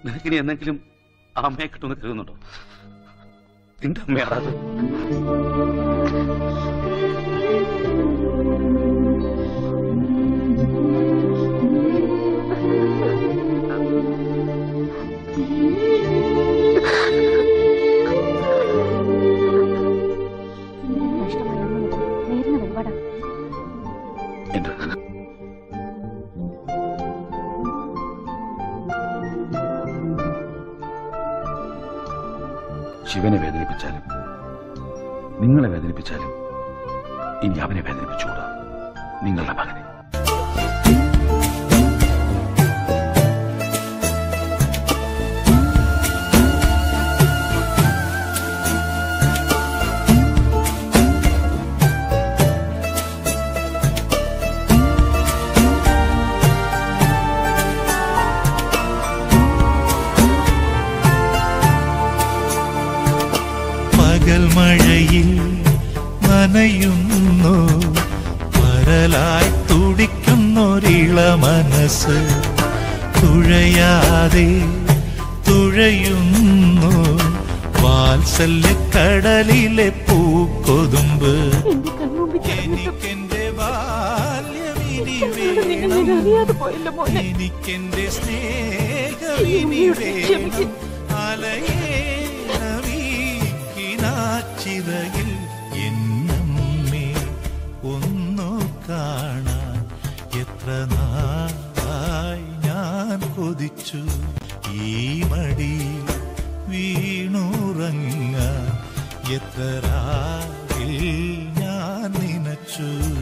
നിനക്കിനി എന്തെങ്കിലും ആ അമ്മയെ കിട്ടുമെന്ന് കരുതുന്നുണ്ടോ നിന്റെ അമ്മയാണത് നഷ്ടമായൊന്നും നേരിന് വഴിപാടാ എന്റെ ശിവനെ വേദനിപ്പിച്ചാലും നിങ്ങളെ വേദനിപ്പിച്ചാലും ഇനി അവനെ വേദനിപ്പിച്ചുകൂടാ നിങ്ങളുടെ മകനെ പകൽ മഴയിൽ നനയുന്നു പരലായി തുടിക്കുന്നൊരിള മനസ്സ് തുഴയാതെ തുഴയുന്നു വാത്സല്യക്കടലിലെ പൂക്കൊതുമ്പ് എന്റെ കൺമുമ്പിൽ എനിക്കെന്റെ ബാല്യമിനി നിങ്ങൾ വേണം അറിയാതെ പോയല്ലോ മോനെ എനിക്കെന്റെ ഈ സ്നേഹമിനി ഉണ്ണിയോട് വേണം ക്ഷമിക്ക്. അലയേണമീക്കിനാച്ചിറയിൽ എന്നമ്മേ ഒന്നു കാണാൻ എത്ര നാളായി ഞാൻ കൊതിച്ചു ഈ മടി വീണുറങ്ങ എത്ര രാവിൽ ഞാൻ നനച്ചു